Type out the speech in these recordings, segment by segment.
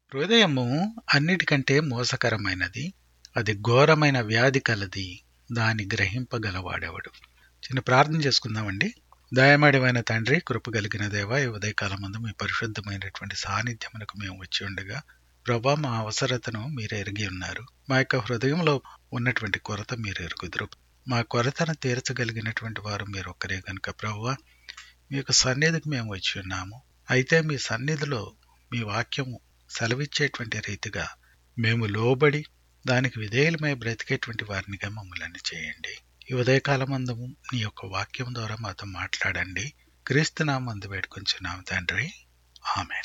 హృదయము అన్నిటికంటే మోసకరమైనది అది ఘోరమైన వ్యాధి కలది దాని గ్రహింపగలవాడెవడు చిన్న ప్రార్థన చేసుకుందామండి దయమడివైన తండ్రి కృప కలిగిన దేవ ఈ ఉదయకాలం ముందు మీ పరిశుద్ధమైనటువంటి సాన్నిధ్యమునకు మేము వచ్చి ఉండగా ప్రభా మా అవసరతను మీరు ఎరిగి ఉన్నారు మా యొక్క హృదయంలో ఉన్నటువంటి కొరత మీరు ఎరుగుదురు మా కొరతను తీర్చగలిగినటువంటి వారు మీరు ఒక్కరే కనుక ప్రభా మీ యొక్క సన్నిధికి మేము వచ్చి ఉన్నాము అయితే మీ సన్నిధిలో మీ వాక్యము సెలవిచ్చేటువంటి రీతిగా మేము లోబడి దానికి విధేయులమై బ్రతికేటువంటి వారినిగా మమ్మల్ని చేయండి ఈ ఉదయకాలం అందము నీ యొక్క వాక్యం ద్వారా మాతో మాట్లాడండి క్రీస్తునామందు వేడుకొంచున్నాము తండ్రి ఆమె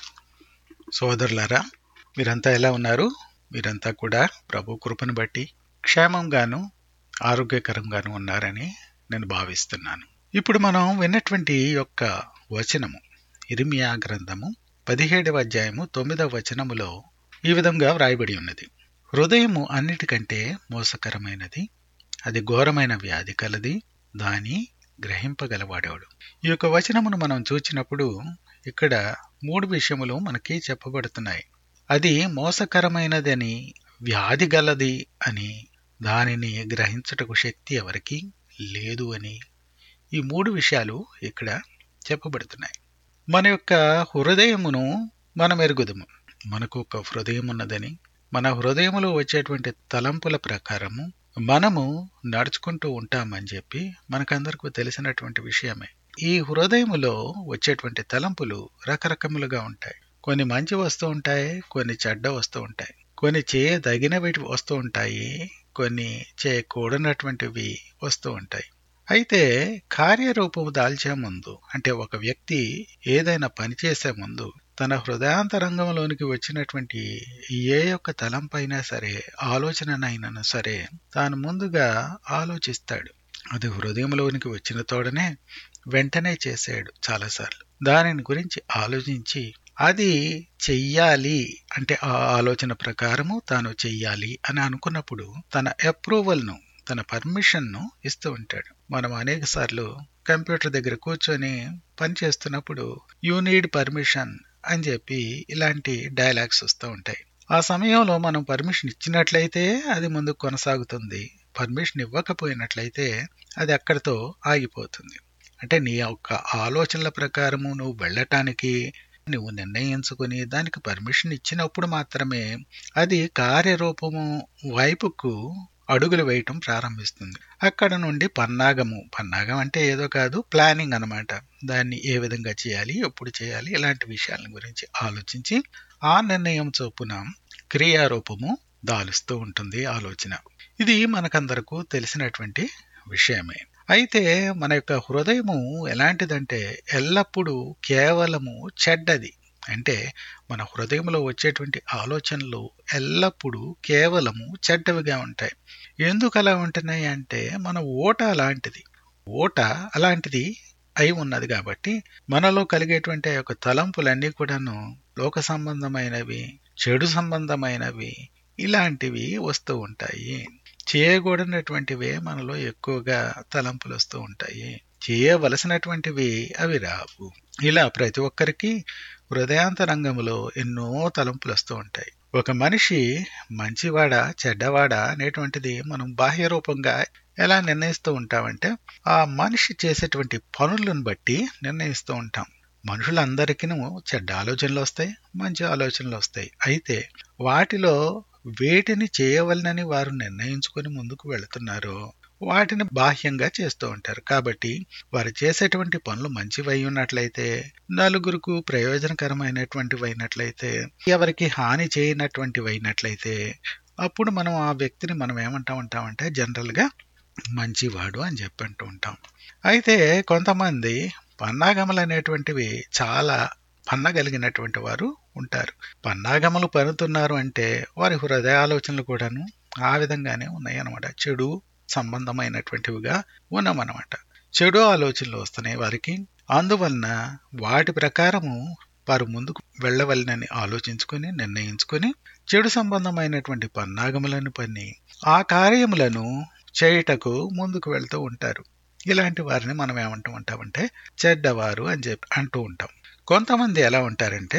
సోదరులారా మీరంతా ఎలా ఉన్నారు మీరంతా కూడా ప్రభు కృపను బట్టి క్షేమంగాను ఆరోగ్యకరంగాను ఉన్నారని నేను భావిస్తున్నాను ఇప్పుడు మనం విన్నటువంటి యొక్క వచనము ఇరిమియా గ్రంథము పదిహేడవ అధ్యాయము తొమ్మిదవ వచనములో ఈ విధంగా వ్రాయబడి ఉన్నది హృదయము అన్నిటికంటే మోసకరమైనది అది ఘోరమైన వ్యాధి కలది దాని గ్రహింపగలవాడేవాడు ఈ యొక్క వచనమును మనం చూచినప్పుడు ఇక్కడ మూడు విషయములు మనకి చెప్పబడుతున్నాయి అది మోసకరమైనదని వ్యాధి గలది అని దానిని గ్రహించుటకు శక్తి ఎవరికి లేదు అని ఈ మూడు విషయాలు ఇక్కడ చెప్పబడుతున్నాయి మన యొక్క హృదయమును మనం ఎరుగుదము మనకు ఒక హృదయం ఉన్నదని మన హృదయములో వచ్చేటువంటి తలంపుల ప్రకారము మనము నడుచుకుంటూ ఉంటామని చెప్పి మనకందరికి తెలిసినటువంటి విషయమే ఈ హృదయములో వచ్చేటువంటి తలంపులు రకరకములుగా ఉంటాయి కొన్ని మంచి వస్తూ ఉంటాయి కొన్ని చెడ్డ వస్తూ ఉంటాయి కొన్ని చేయదగినవి వస్తూ ఉంటాయి కొన్ని చేయకూడనటువంటివి వస్తూ ఉంటాయి అయితే కార్యరూపము దాల్చే ముందు అంటే ఒక వ్యక్తి ఏదైనా పని చేసే ముందు తన హృదయాంతరంగంలోనికి వచ్చినటువంటి ఏ యొక్క తలంపైనా సరే ఆలోచననైనా సరే తాను ముందుగా ఆలోచిస్తాడు అది హృదయంలోనికి వచ్చిన తోడనే వెంటనే చేసాడు చాలాసార్లు దానిని గురించి ఆలోచించి అది చెయ్యాలి అంటే ఆ ఆలోచన ప్రకారము తాను చెయ్యాలి అని అనుకున్నప్పుడు తన అప్రూవల్ను తన పర్మిషన్ను ఇస్తూ ఉంటాడు మనం అనేక సార్లు కంప్యూటర్ దగ్గర కూర్చొని పని చేస్తున్నప్పుడు యూ నీడ్ పర్మిషన్ అని చెప్పి ఇలాంటి డైలాగ్స్ వస్తూ ఉంటాయి ఆ సమయంలో మనం పర్మిషన్ ఇచ్చినట్లయితే అది ముందుకు కొనసాగుతుంది పర్మిషన్ ఇవ్వకపోయినట్లయితే అది అక్కడితో ఆగిపోతుంది అంటే నీ యొక్క ఆలోచనల ప్రకారము నువ్వు వెళ్ళటానికి నువ్వు నిర్ణయించుకుని దానికి పర్మిషన్ ఇచ్చినప్పుడు మాత్రమే అది కార్యరూపము వైపుకు అడుగులు వేయటం ప్రారంభిస్తుంది అక్కడ నుండి పన్నాగము పన్నాగం అంటే ఏదో కాదు ప్లానింగ్ అనమాట దాన్ని ఏ విధంగా చేయాలి ఎప్పుడు చేయాలి ఇలాంటి విషయాల గురించి ఆలోచించి ఆ నిర్ణయం చొప్పున క్రియారూపము దాలుస్తూ ఉంటుంది ఆలోచన ఇది మనకందరకు తెలిసినటువంటి విషయమే అయితే మన యొక్క హృదయము ఎలాంటిదంటే ఎల్లప్పుడూ కేవలము చెడ్డది అంటే మన హృదయంలో వచ్చేటువంటి ఆలోచనలు ఎల్లప్పుడూ కేవలము చెడ్డవిగా ఉంటాయి ఎందుకు అలా ఉంటున్నాయి అంటే మన ఓట అలాంటిది ఓట అలాంటిది అయి ఉన్నది కాబట్టి మనలో కలిగేటువంటి ఆ యొక్క తలంపులన్నీ కూడాను లోక సంబంధమైనవి చెడు సంబంధమైనవి ఇలాంటివి వస్తూ ఉంటాయి చేయకూడనటువంటివే మనలో ఎక్కువగా తలంపులు వస్తూ ఉంటాయి చేయవలసినటువంటివి అవి రావు ఇలా ప్రతి ఒక్కరికి హృదయాంతరంగంలో ఎన్నో తలంపులు వస్తూ ఉంటాయి ఒక మనిషి మంచివాడా చెడ్డవాడా అనేటువంటిది మనం బాహ్య రూపంగా ఎలా నిర్ణయిస్తూ ఉంటామంటే ఆ మనిషి చేసేటువంటి పనులను బట్టి నిర్ణయిస్తూ ఉంటాం మనుషులందరికీ చెడ్డ ఆలోచనలు వస్తాయి మంచి ఆలోచనలు వస్తాయి అయితే వాటిలో వేటిని చేయవలనని వారు నిర్ణయించుకొని ముందుకు వెళుతున్నారో వాటిని బాహ్యంగా చేస్తూ ఉంటారు కాబట్టి వారు చేసేటువంటి పనులు మంచివై ఉన్నట్లయితే నలుగురికి ప్రయోజనకరమైనటువంటివి అయినట్లయితే ఎవరికి హాని చేయనటువంటివి అయినట్లయితే అప్పుడు మనం ఆ వ్యక్తిని మనం ఏమంటా ఉంటామంటే జనరల్గా మంచివాడు అని చెప్పి అంటూ ఉంటాం అయితే కొంతమంది పన్నాగములు అనేటువంటివి చాలా పన్నగలిగినటువంటి వారు ఉంటారు పన్నాగములు పనుతున్నారు అంటే వారి హృదయ ఆలోచనలు కూడాను ఆ విధంగానే ఉన్నాయి అనమాట చెడు సంబంధమైనటువంటివిగా ఉన్నామన్నమాట చెడు ఆలోచనలు వస్తున్నాయి వారికి అందువలన వాటి ప్రకారము వారు ముందుకు వెళ్ళవలనని ఆలోచించుకొని నిర్ణయించుకొని చెడు సంబంధమైనటువంటి పన్నాగములను పన్ని ఆ కార్యములను చేయుటకు ముందుకు వెళ్తూ ఉంటారు ఇలాంటి వారిని మనం ఏమంటూ ఉంటామంటే చెడ్డవారు అని చెప్పి అంటూ ఉంటాం కొంతమంది ఎలా ఉంటారంటే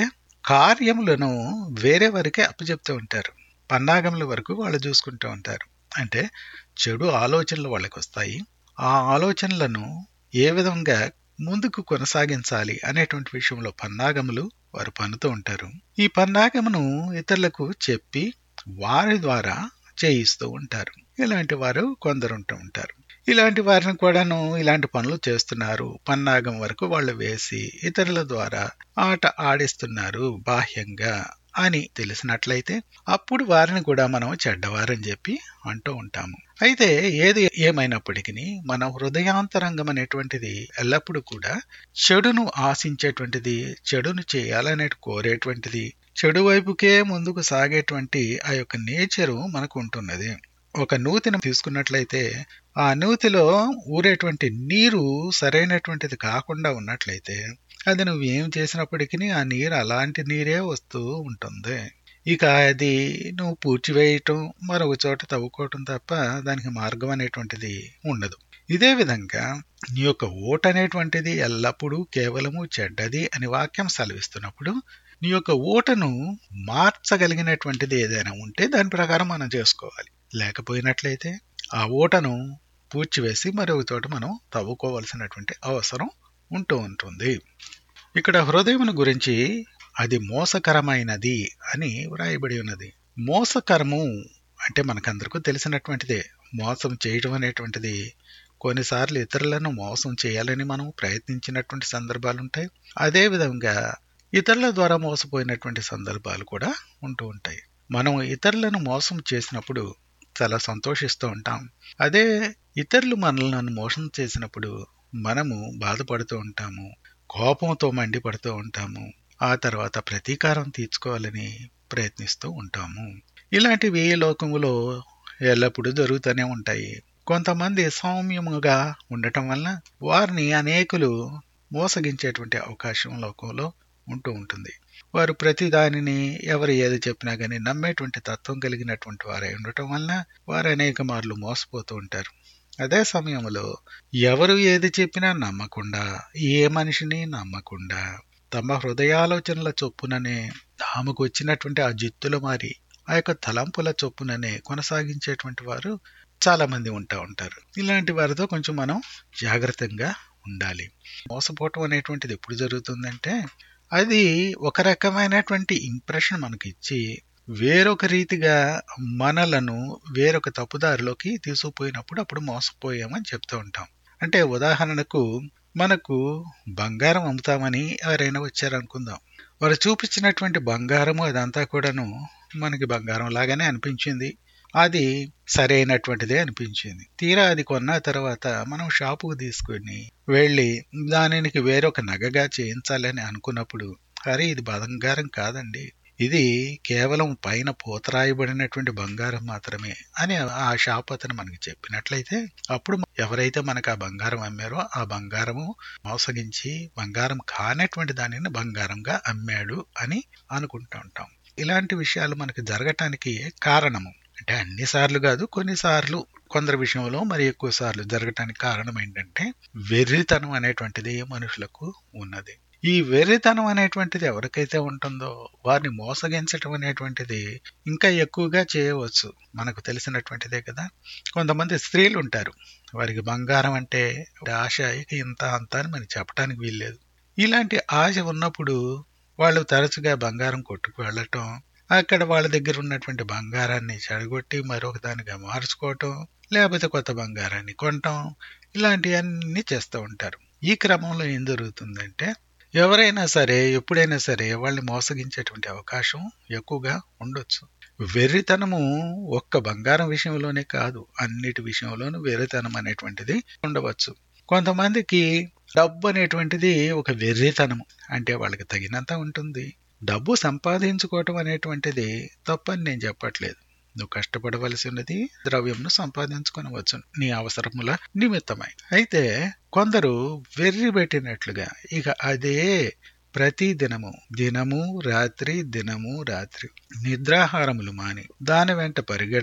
కార్యములను వేరే వారికి అప్పచెప్తూ ఉంటారు పన్నాగముల వరకు వాళ్ళు చూసుకుంటూ ఉంటారు అంటే చెడు ఆలోచనలు వాళ్ళకి వస్తాయి ఆ ఆలోచనలను ఏ విధంగా ముందుకు కొనసాగించాలి అనేటువంటి విషయంలో పన్నాగములు వారు పన్నుతూ ఉంటారు ఈ పన్నాగమును ఇతరులకు చెప్పి వారి ద్వారా చేయిస్తూ ఉంటారు ఇలాంటి వారు కొందరు ఉంటూ ఉంటారు ఇలాంటి వారిని కూడాను ఇలాంటి పనులు చేస్తున్నారు పన్నాగం వరకు వాళ్ళు వేసి ఇతరుల ద్వారా ఆట ఆడిస్తున్నారు బాహ్యంగా అని తెలిసినట్లయితే అప్పుడు వారిని కూడా మనం చెడ్డవారని చెప్పి అంటూ ఉంటాము అయితే ఏది ఏమైనప్పటికీ మన హృదయాంతరంగం అనేటువంటిది ఎల్లప్పుడూ కూడా చెడును ఆశించేటువంటిది చెడును చేయాలనే కోరేటువంటిది చెడు వైపుకే ముందుకు సాగేటువంటి ఆ యొక్క నేచరు మనకు ఉంటున్నది ఒక నూతిని తీసుకున్నట్లయితే ఆ నూతిలో ఊరేటువంటి నీరు సరైనటువంటిది కాకుండా ఉన్నట్లయితే అది నువ్వు ఏం చేసినప్పటికీ ఆ నీరు అలాంటి నీరే వస్తూ ఉంటుంది ఇక అది నువ్వు పూడ్చివేయటం మరొక చోట తవ్వుకోవటం తప్ప దానికి మార్గం అనేటువంటిది ఉండదు ఇదే విధంగా నీ యొక్క ఓటు అనేటువంటిది ఎల్లప్పుడూ కేవలము చెడ్డది అని వాక్యం సెలవిస్తున్నప్పుడు నీ యొక్క ఓటను మార్చగలిగినటువంటిది ఏదైనా ఉంటే దాని ప్రకారం మనం చేసుకోవాలి లేకపోయినట్లయితే ఆ ఓటను పూడ్చివేసి మరొక చోట మనం తవ్వుకోవలసినటువంటి అవసరం ఉంటూ ఉంటుంది ఇక్కడ హృదయమును గురించి అది మోసకరమైనది అని వ్రాయబడి ఉన్నది మోసకరము అంటే మనకందరికీ తెలిసినటువంటిదే మోసం చేయడం అనేటువంటిది కొన్నిసార్లు ఇతరులను మోసం చేయాలని మనం ప్రయత్నించినటువంటి సందర్భాలు ఉంటాయి అదే విధంగా ఇతరుల ద్వారా మోసపోయినటువంటి సందర్భాలు కూడా ఉంటూ ఉంటాయి మనం ఇతరులను మోసం చేసినప్పుడు చాలా సంతోషిస్తూ ఉంటాం అదే ఇతరులు మనల్ని మోసం చేసినప్పుడు మనము బాధపడుతూ ఉంటాము కోపంతో మండిపడుతూ ఉంటాము ఆ తర్వాత ప్రతీకారం తీర్చుకోవాలని ప్రయత్నిస్తూ ఉంటాము ఇలాంటివి లోకములో ఎల్లప్పుడూ జరుగుతూనే ఉంటాయి కొంతమంది సౌమ్యముగా ఉండటం వలన వారిని అనేకులు మోసగించేటువంటి అవకాశం లోకంలో ఉంటూ ఉంటుంది వారు ప్రతి దానిని ఎవరు ఏది చెప్పినా కానీ నమ్మేటువంటి తత్వం కలిగినటువంటి వారై ఉండటం వలన వారు అనేక మార్లు మోసపోతూ ఉంటారు అదే సమయంలో ఎవరు ఏది చెప్పినా నమ్మకుండా ఏ మనిషిని నమ్మకుండా తమ హృదయాలోచనల చొప్పుననే తాముకు వచ్చినటువంటి ఆ జిత్తుల మారి ఆ యొక్క తలంపుల చొప్పుననే కొనసాగించేటువంటి వారు చాలా మంది ఉంటా ఉంటారు ఇలాంటి వారితో కొంచెం మనం జాగ్రత్తగా ఉండాలి మోసపోవటం అనేటువంటిది ఎప్పుడు జరుగుతుందంటే అది ఒక రకమైనటువంటి ఇంప్రెషన్ మనకి ఇచ్చి వేరొక రీతిగా మనలను వేరొక తప్పుదారిలోకి తీసుకుపోయినప్పుడు అప్పుడు మోసపోయామని చెప్తూ ఉంటాం అంటే ఉదాహరణకు మనకు బంగారం అమ్ముతామని ఎవరైనా వచ్చారనుకుందాం వారు చూపించినటువంటి బంగారము అదంతా కూడాను మనకి బంగారం లాగానే అనిపించింది అది సరైనటువంటిదే అనిపించింది తీరా అది కొన్న తర్వాత మనం షాపుకు తీసుకుని వెళ్ళి దానికి వేరొక నగగా చేయించాలని అనుకున్నప్పుడు అరే ఇది బంగారం కాదండి ఇది కేవలం పైన పూతరాయబడినటువంటి బంగారం మాత్రమే అని ఆ షాప్ అతను మనకి చెప్పినట్లయితే అప్పుడు ఎవరైతే మనకు ఆ బంగారం అమ్మారో ఆ బంగారము మోసగించి బంగారం కానటువంటి దానిని బంగారంగా అమ్మాడు అని అనుకుంటూ ఉంటాం ఇలాంటి విషయాలు మనకి జరగటానికి కారణము అంటే అన్ని సార్లు కాదు కొన్నిసార్లు కొందరి విషయంలో మరి ఎక్కువ సార్లు జరగటానికి కారణం ఏంటంటే వెర్రితనం అనేటువంటిది మనుషులకు ఉన్నది ఈ వెర్రితనం అనేటువంటిది ఎవరికైతే ఉంటుందో వారిని మోసగించటం అనేటువంటిది ఇంకా ఎక్కువగా చేయవచ్చు మనకు తెలిసినటువంటిదే కదా కొంతమంది స్త్రీలు ఉంటారు వారికి బంగారం అంటే ఆశ ఇంత అంత అని మనకి చెప్పడానికి వీల్లేదు ఇలాంటి ఆశ ఉన్నప్పుడు వాళ్ళు తరచుగా బంగారం కొట్టుకు వెళ్ళటం అక్కడ వాళ్ళ దగ్గర ఉన్నటువంటి బంగారాన్ని చెడగొట్టి మరొక దానిగా మార్చుకోవటం లేకపోతే కొత్త బంగారాన్ని కొనటం ఇలాంటివన్నీ చేస్తూ ఉంటారు ఈ క్రమంలో ఏం జరుగుతుందంటే ఎవరైనా సరే ఎప్పుడైనా సరే వాళ్ళని మోసగించేటువంటి అవకాశం ఎక్కువగా ఉండొచ్చు వెర్రితనము ఒక్క బంగారం విషయంలోనే కాదు అన్నిటి విషయంలోనూ వెర్రితనం అనేటువంటిది ఉండవచ్చు కొంతమందికి డబ్బు అనేటువంటిది ఒక వెర్రితనము అంటే వాళ్ళకి తగినంత ఉంటుంది డబ్బు సంపాదించుకోవటం అనేటువంటిది తప్పని నేను చెప్పట్లేదు నువ్వు కష్టపడవలసి ఉన్నది ద్రవ్యంను సంపాదించుకొనవచ్చు నీ అవసరముల నిమిత్తమై అయితే కొందరు వెర్రి పెట్టినట్లుగా ఇక అదే ప్రతి దినము దినము రాత్రి దినము రాత్రి నిద్రాహారములు మాని దాని వెంట పరిగెడుతూ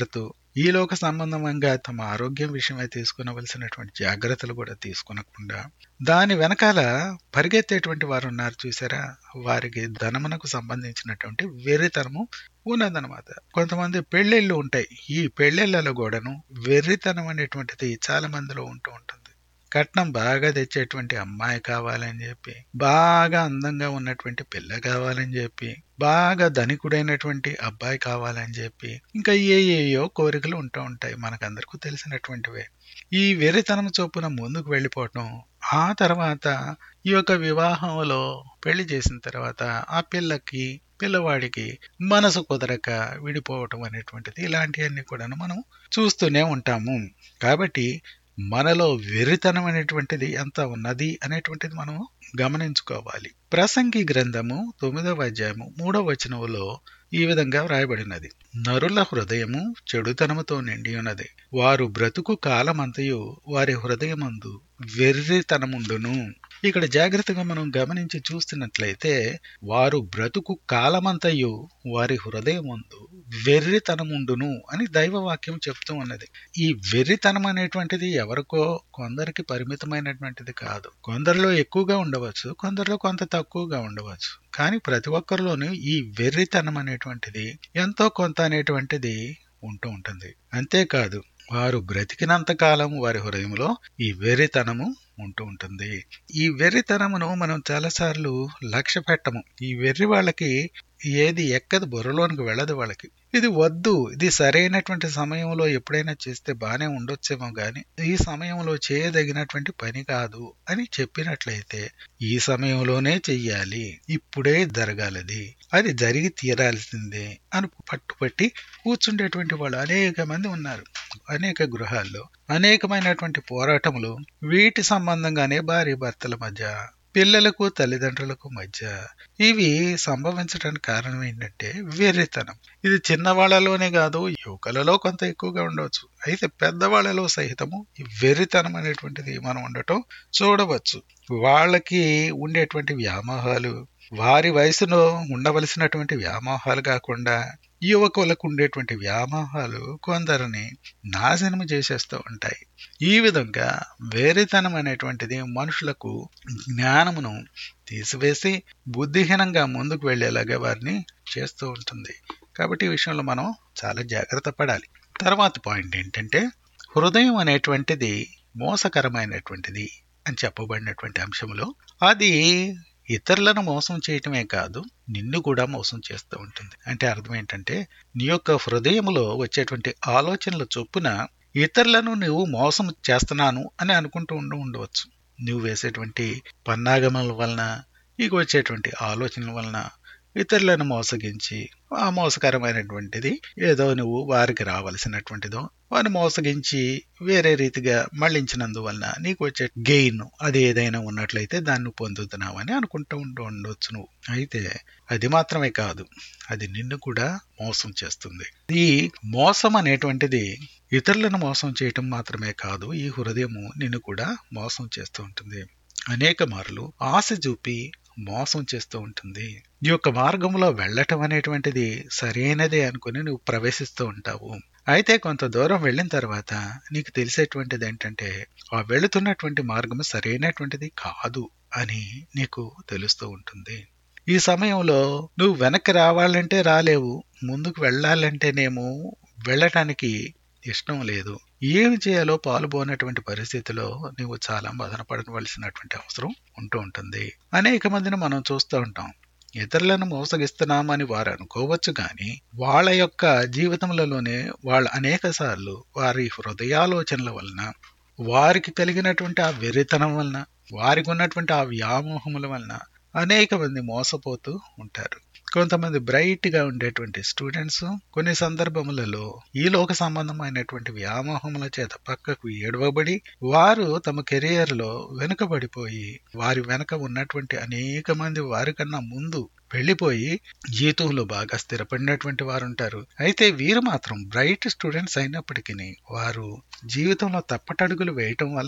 ఈ లోక సంబంధంగా తమ ఆరోగ్యం విషయమై తీసుకునవలసినటువంటి జాగ్రత్తలు కూడా తీసుకునకుండా దాని వెనకాల పరిగెత్తేటువంటి వారు ఉన్నారు చూసారా వారికి ధనమునకు సంబంధించినటువంటి వెర్రితనము ఉన్నదనమాట కొంతమంది పెళ్ళిళ్ళు ఉంటాయి ఈ పెళ్ళిళ్ళలో కూడాను వెర్రితనం అనేటువంటిది చాలా మందిలో ఉంటూ ఉంటుంది కట్నం బాగా తెచ్చేటువంటి అమ్మాయి కావాలని చెప్పి బాగా అందంగా ఉన్నటువంటి పిల్ల కావాలని చెప్పి బాగా ధనికుడైనటువంటి అబ్బాయి కావాలని చెప్పి ఇంకా ఏ ఏయో కోరికలు ఉంటూ ఉంటాయి మనకందరికీ తెలిసినటువంటివే ఈ వెర్రితనం చొప్పున ముందుకు వెళ్ళిపోవటం ఆ తర్వాత ఈ యొక్క వివాహంలో పెళ్లి చేసిన తర్వాత ఆ పిల్లకి పిల్లవాడికి మనసు కుదరక విడిపోవటం అనేటువంటిది ఇలాంటివన్నీ కూడా మనం చూస్తూనే ఉంటాము కాబట్టి మనలో వెర్రితనం అనేటువంటిది ఎంత ఉన్నది అనేటువంటిది మనం గమనించుకోవాలి ప్రసంగి గ్రంథము తొమ్మిదవ అధ్యాయము మూడవ వచనములో ఈ విధంగా వ్రాయబడినది నరుల హృదయము చెడుతనముతో నిండి ఉన్నది వారు బ్రతుకు కాలమంతయు వారి హృదయమందు వెర్రితనముండును ఇక్కడ జాగ్రత్తగా మనం గమనించి చూస్తున్నట్లయితే వారు బ్రతుకు కాలమంతయు వారి హృదయమందు వెర్రితనముండును అని దైవవాక్యం చెప్తూ ఉన్నది ఈ వెర్రితనం అనేటువంటిది ఎవరికో కొందరికి పరిమితమైనటువంటిది కాదు కొందరిలో ఎక్కువగా ఉండవచ్చు కొందరిలో కొంత తక్కువగా ఉండవచ్చు కానీ ప్రతి ఒక్కరిలోనూ ఈ వెర్రితనం అనేటువంటిది ఎంతో కొంత అనేటువంటిది ఉంటూ ఉంటుంది అంతేకాదు వారు బ్రతికినంత కాలం వారి హృదయంలో ఈ వెర్రితనము ఉంటూ ఉంటుంది ఈ వెర్రితనమును మనం చాలాసార్లు లక్ష్య పెట్టము ఈ వెర్రి వాళ్ళకి ఏది ఎక్కదు బుర్రలోనికి వెళ్ళదు వాళ్ళకి ఇది వద్దు ఇది సరైనటువంటి సమయంలో ఎప్పుడైనా చేస్తే బాగానే ఉండొచ్చేమో గాని ఈ సమయంలో చేయదగినటువంటి పని కాదు అని చెప్పినట్లయితే ఈ సమయంలోనే చెయ్యాలి ఇప్పుడే జరగాలది అది జరిగి తీరాల్సిందే అని పట్టుపట్టి కూర్చుండేటువంటి వాళ్ళు అనేక మంది ఉన్నారు అనేక గృహాల్లో అనేకమైనటువంటి పోరాటములు వీటి సంబంధంగానే భార్య భర్తల మధ్య పిల్లలకు తల్లిదండ్రులకు మధ్య ఇవి సంభవించడానికి కారణం ఏంటంటే వెర్రితనం ఇది చిన్నవాళ్లలోనే కాదు యువకులలో కొంత ఎక్కువగా ఉండవచ్చు అయితే పెద్దవాళ్లలో సహితము ఈ వెర్రితనం అనేటువంటిది మనం ఉండటం చూడవచ్చు వాళ్ళకి ఉండేటువంటి వ్యామోహాలు వారి వయసులో ఉండవలసినటువంటి వ్యామోహాలు కాకుండా యువకులకు ఉండేటువంటి వ్యామోహాలు కొందరిని నాశనము చేసేస్తూ ఉంటాయి ఈ విధంగా వేరేతనం అనేటువంటిది మనుషులకు జ్ఞానమును తీసివేసి బుద్ధిహీనంగా ముందుకు వెళ్లేలాగా వారిని చేస్తూ ఉంటుంది కాబట్టి ఈ విషయంలో మనం చాలా జాగ్రత్త పడాలి తర్వాత పాయింట్ ఏంటంటే హృదయం అనేటువంటిది మోసకరమైనటువంటిది అని చెప్పబడినటువంటి అంశంలో అది ఇతరులను మోసం చేయటమే కాదు నిన్ను కూడా మోసం చేస్తూ ఉంటుంది అంటే అర్థం ఏంటంటే నీ యొక్క హృదయంలో వచ్చేటువంటి ఆలోచనల చొప్పున ఇతరులను నువ్వు మోసం చేస్తున్నాను అని అనుకుంటూ ఉండి ఉండవచ్చు నువ్వు వేసేటువంటి పన్నాగముల వలన నీకు వచ్చేటువంటి ఆలోచనల వలన ఇతరులను మోసగించి ఆ మోసకరమైనటువంటిది ఏదో నువ్వు వారికి రావలసినటువంటిదో వారిని మోసగించి వేరే రీతిగా మళ్లించినందువలన నీకు వచ్చే గెయిన్ అది ఏదైనా ఉన్నట్లయితే దాన్ని పొందుతున్నావని అనుకుంటూ ఉంటూ ఉండొచ్చు నువ్వు అయితే అది మాత్రమే కాదు అది నిన్ను కూడా మోసం చేస్తుంది ఈ మోసం అనేటువంటిది ఇతరులను మోసం చేయటం మాత్రమే కాదు ఈ హృదయము నిన్ను కూడా మోసం చేస్తూ ఉంటుంది అనేక మార్లు ఆశ చూపి మోసం చేస్తూ ఉంటుంది ఈ యొక్క మార్గంలో వెళ్ళటం అనేటువంటిది సరైనదే అనుకుని నువ్వు ప్రవేశిస్తూ ఉంటావు అయితే కొంత దూరం వెళ్ళిన తర్వాత నీకు తెలిసేటువంటిది ఏంటంటే ఆ వెళుతున్నటువంటి మార్గం సరైనటువంటిది కాదు అని నీకు తెలుస్తూ ఉంటుంది ఈ సమయంలో నువ్వు వెనక్కి రావాలంటే రాలేవు ముందుకు వెళ్ళాలంటేనేమో వెళ్ళటానికి ఇష్టం లేదు ఏమి చేయాలో పాల్గొనేటువంటి పరిస్థితిలో నువ్వు చాలా బాధపడవలసినటువంటి అవసరం ఉంటూ ఉంటుంది అనేక మందిని మనం చూస్తూ ఉంటాం ఇతరులను మోసగిస్తున్నామని వారు అనుకోవచ్చు కానీ వాళ్ళ యొక్క జీవితంలోనే వాళ్ళ అనేక సార్లు వారి హృదయాలోచనల వలన వారికి కలిగినటువంటి ఆ వెర్రితనం వలన వారికి ఉన్నటువంటి ఆ వ్యామోహముల వలన అనేక మంది మోసపోతూ ఉంటారు కొంతమంది బ్రైట్ గా ఉండేటువంటి స్టూడెంట్స్ కొన్ని సందర్భములలో ఈ లోక సంబంధమైనటువంటి వ్యామోహముల చేత పక్కకు ఏడవబడి వారు తమ కెరియర్ లో వెనుకబడిపోయి వారి వెనక ఉన్నటువంటి అనేక మంది వారికన్నా ముందు వెళ్లిపోయి జీవితంలో బాగా స్థిరపడినటువంటి వారు ఉంటారు అయితే వీరు మాత్రం బ్రైట్ స్టూడెంట్స్ అయినప్పటికీ వారు జీవితంలో తప్పటడుగులు వేయటం వలన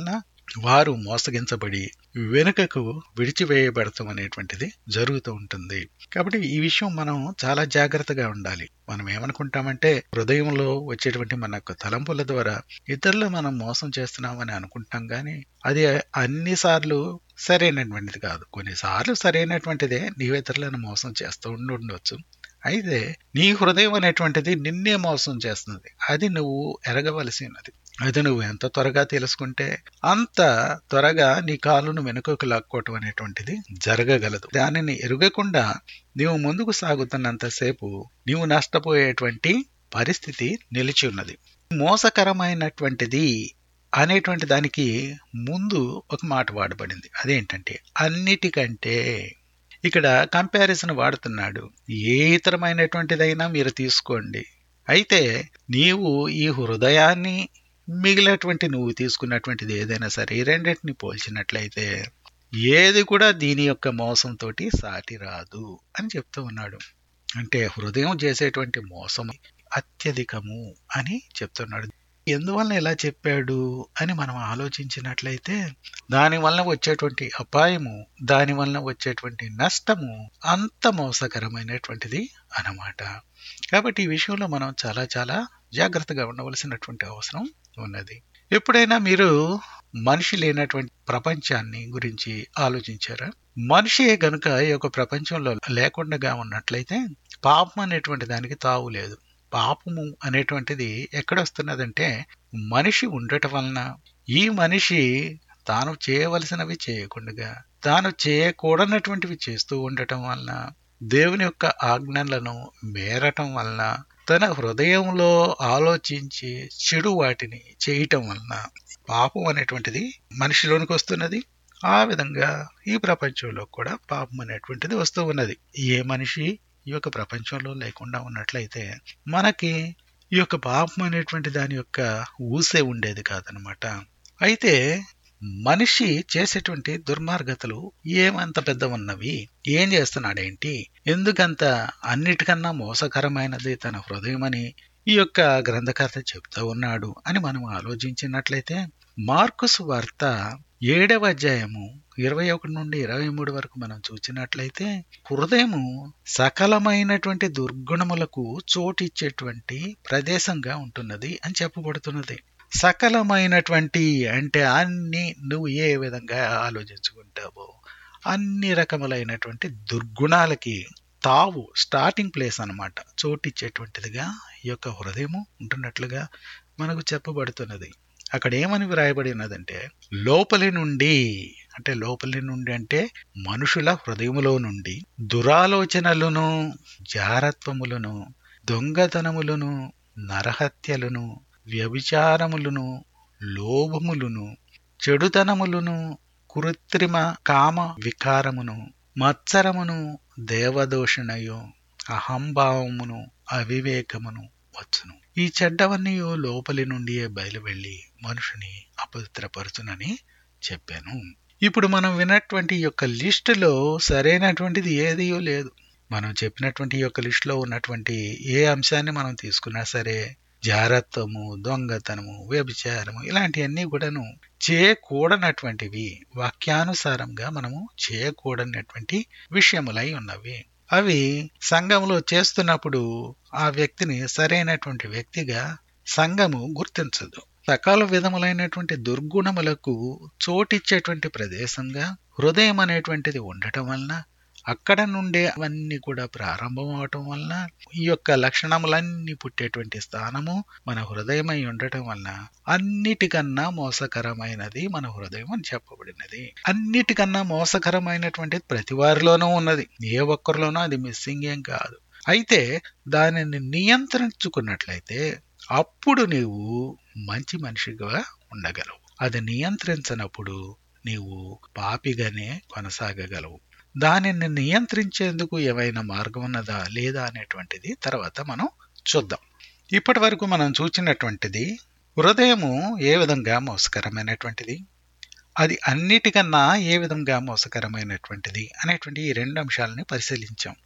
వారు మోసగించబడి వెనుకకు విడిచివేయబడతాం అనేటువంటిది జరుగుతూ ఉంటుంది కాబట్టి ఈ విషయం మనం చాలా జాగ్రత్తగా ఉండాలి మనం ఏమనుకుంటామంటే హృదయంలో వచ్చేటువంటి మన యొక్క తలంపుల ద్వారా ఇతరులు మనం మోసం చేస్తున్నామని అనుకుంటాం కానీ అది అన్నిసార్లు సరైనటువంటిది కాదు కొన్నిసార్లు సరైనటువంటిదే నీవు ఇతరులను మోసం చేస్తూ ఉండి ఉండవచ్చు అయితే నీ హృదయం అనేటువంటిది నిన్నే మోసం చేస్తుంది అది నువ్వు ఎరగవలసి ఉన్నది అది నువ్వు ఎంత త్వరగా తెలుసుకుంటే అంత త్వరగా నీ కాలును వెనుకకు లాక్కోవటం అనేటువంటిది జరగగలదు దానిని ఎరుగకుండా నీవు ముందుకు సాగుతున్నంతసేపు నీవు నష్టపోయేటువంటి పరిస్థితి నిలిచి ఉన్నది మోసకరమైనటువంటిది అనేటువంటి దానికి ముందు ఒక మాట వాడబడింది అదేంటంటే అన్నిటికంటే ఇక్కడ కంపారిజన్ వాడుతున్నాడు ఏ ఇతరమైనటువంటిదైనా మీరు తీసుకోండి అయితే నీవు ఈ హృదయాన్ని మిగిలినటువంటి నువ్వు తీసుకున్నటువంటిది ఏదైనా సరే ఈ రెండింటిని పోల్చినట్లయితే ఏది కూడా దీని యొక్క మోసంతో సాటి రాదు అని చెప్తూ ఉన్నాడు అంటే హృదయం చేసేటువంటి మోసం అత్యధికము అని చెప్తున్నాడు ఎందువల్ల ఇలా చెప్పాడు అని మనం ఆలోచించినట్లయితే దాని వలన వచ్చేటువంటి అపాయము దాని వలన వచ్చేటువంటి నష్టము అంత మోసకరమైనటువంటిది అన్నమాట కాబట్టి ఈ విషయంలో మనం చాలా చాలా జాగ్రత్తగా ఉండవలసినటువంటి అవసరం ఉన్నది ఎప్పుడైనా మీరు మనిషి లేనటువంటి ప్రపంచాన్ని గురించి ఆలోచించారా మనిషి గనుక ఈ యొక్క ప్రపంచంలో లేకుండా ఉన్నట్లయితే పాపం అనేటువంటి దానికి తావు లేదు పాపము అనేటువంటిది ఎక్కడొస్తున్నదంటే మనిషి ఉండటం వలన ఈ మనిషి తాను చేయవలసినవి చేయకుండా తాను చేయకూడనటువంటివి చేస్తూ ఉండటం వలన దేవుని యొక్క ఆజ్ఞలను మేరటం వలన తన హృదయంలో ఆలోచించి చెడు వాటిని చేయటం వలన పాపం అనేటువంటిది మనిషిలోనికి వస్తున్నది ఆ విధంగా ఈ ప్రపంచంలో కూడా పాపం అనేటువంటిది వస్తూ ఉన్నది ఏ మనిషి ఈ యొక్క ప్రపంచంలో లేకుండా ఉన్నట్లయితే మనకి ఈ యొక్క పాపం అనేటువంటి దాని యొక్క ఊసే ఉండేది కాదనమాట అయితే మనిషి చేసేటువంటి దుర్మార్గతలు ఏమంత పెద్ద ఉన్నవి ఏం చేస్తున్నాడేంటి ఎందుకంత అన్నిటికన్నా మోసకరమైనది తన హృదయం అని ఈ యొక్క గ్రంథకర్త చెప్తా ఉన్నాడు అని మనం ఆలోచించినట్లయితే మార్కుస్ వార్త ఏడవ అధ్యాయము ఇరవై ఒకటి నుండి ఇరవై మూడు వరకు మనం చూసినట్లయితే హృదయము సకలమైనటువంటి దుర్గుణములకు చోటిచ్చేటువంటి ప్రదేశంగా ఉంటున్నది అని చెప్పబడుతున్నది సకలమైనటువంటి అంటే అన్ని నువ్వు ఏ విధంగా ఆలోచించుకుంటావో అన్ని రకములైనటువంటి దుర్గుణాలకి తావు స్టార్టింగ్ ప్లేస్ అనమాట చోటిచ్చేటువంటిదిగా ఈ యొక్క హృదయము ఉంటున్నట్లుగా మనకు చెప్పబడుతున్నది అక్కడ ఏమని వ్రాయబడి ఉన్నదంటే లోపలి నుండి అంటే లోపలి నుండి అంటే మనుషుల హృదయములో నుండి దురాలోచనలను జారత్వములను దొంగతనములను నరహత్యలను వ్యభిచారములను లోభములను చెడుతనములను కృత్రిమ కామ వికారమును మత్సరమును దేవదోషణయు అహంభావమును అవివేకమును వచ్చును ఈ చెడ్డవన్నీ లోపలి నుండి బయలువెళ్ళి మనుషుని అపవిత్రపరచునని చెప్పాను ఇప్పుడు మనం విన్నటువంటి యొక్క లిస్టులో సరైనటువంటిది ఏదియో లేదు మనం చెప్పినటువంటి యొక్క లిస్టులో ఉన్నటువంటి ఏ అంశాన్ని మనం తీసుకున్నా సరే జారత్వము దొంగతనము వ్యభిచారము ఇలాంటివన్నీ కూడాను చేయకూడనటువంటివి వాక్యానుసారంగా మనము చేయకూడనటువంటి విషయములై ఉన్నవి అవి సంఘంలో చేస్తున్నప్పుడు ఆ వ్యక్తిని సరైనటువంటి వ్యక్తిగా సంఘము గుర్తించదు సకాల విధములైనటువంటి దుర్గుణములకు చోటిచ్చేటువంటి ప్రదేశంగా హృదయం అనేటువంటిది ఉండటం వలన అక్కడ నుండే అవన్నీ కూడా ప్రారంభం అవటం వలన ఈ యొక్క లక్షణములన్నీ పుట్టేటువంటి స్థానము మన హృదయమై ఉండటం వలన అన్నిటికన్నా మోసకరమైనది మన హృదయం అని చెప్పబడినది అన్నిటికన్నా మోసకరమైనటువంటిది ప్రతి వారిలోనూ ఉన్నది ఏ ఒక్కరిలోనూ అది మిస్సింగ్ ఏం కాదు అయితే దానిని నియంత్రించుకున్నట్లయితే అప్పుడు నీవు మంచి మనిషిగా ఉండగలవు అది నియంత్రించినప్పుడు నీవు పాపిగానే కొనసాగగలవు దానిని నియంత్రించేందుకు ఏమైనా మార్గం ఉన్నదా లేదా అనేటువంటిది తర్వాత మనం చూద్దాం ఇప్పటి వరకు మనం చూచినటువంటిది హృదయము ఏ విధంగా మోసకరమైనటువంటిది అది అన్నిటికన్నా ఏ విధంగా మోసకరమైనటువంటిది అనేటువంటి ఈ రెండు అంశాలని పరిశీలించాం